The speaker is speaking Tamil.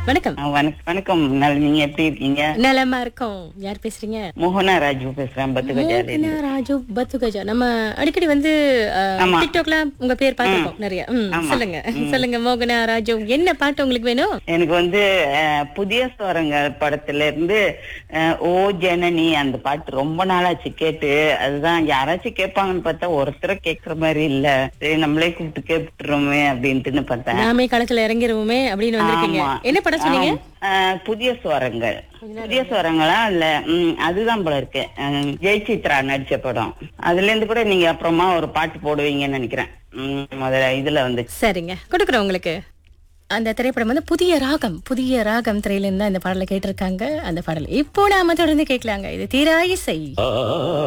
வணக்கம் ஆ, வணக்- வணக்கம் நல் நீங்க எப்படி இருக்கீங்க நலமா இருக்கோம் யார் பேசுறீங்க மோகனா ராஜு பேசுறேன் பத்துக்கஜாரி மோகனா ராஜு பத்துகஜா நம்ம அடிக்கடி வந்து அஹ், ஆமா. டிக்டாக்ல உங்க பேர் பார்த்திருக்கோம் நிறைய ம், ஆமா. சொல்லுங்க சொல்லுங்க மோகனா ராஜு என்ன பாட்டு உங்களுக்கு வேணும் எனக்கு வந்து அஹ், புதிய ஸ்வரங்கள் படத்துல இருந்து அஹ், ஓ ஜனனி அந்த பாட்டு ரொம்ப நாளாச்சு கேட்டு அதுதான் யாராச்சும் கேட்பாங்கன்னு பார்த்தா ஒருத்தரை கேட்கற மாதிரி இல்ல சரி நம்மளே கூப்பிட்டு கேட்டுறோமே அப்படின்ட்டுன்னு பார்த்தேன் நாமே களத்துல இறங்கிருவோமே அப்படின்னு வந்திருக்கீங்க ஆமா. என்ன படம் சொன்னீங்க ஆம். அஹ், புதிய ஸ்வரங்கள் புதிய ஸ்வரங்களா இல்ல ம், அதுதான் போல இருக்கு அஹ், ஜெயசித்ரா நடிச்ச படம் அதுல இருந்து கூட நீங்க அப்புறமா ஒரு பாட்டு போடுவீங்கன்னு நினைக்கிறேன் ம், முதல்ல இதுல வந்து சரிங்க கொடுக்குறோம் உங்களுக்கு அந்த திரைப்படம் வந்து புதிய ராகம் புதிய ராகம் திரையில இருந்து தான் இந்த பாடலை கேட்டிருக்காங்க அந்த பாடல் இப்போ நாம தொடர்ந்து கேட்கலாங்க இது தீரா இசை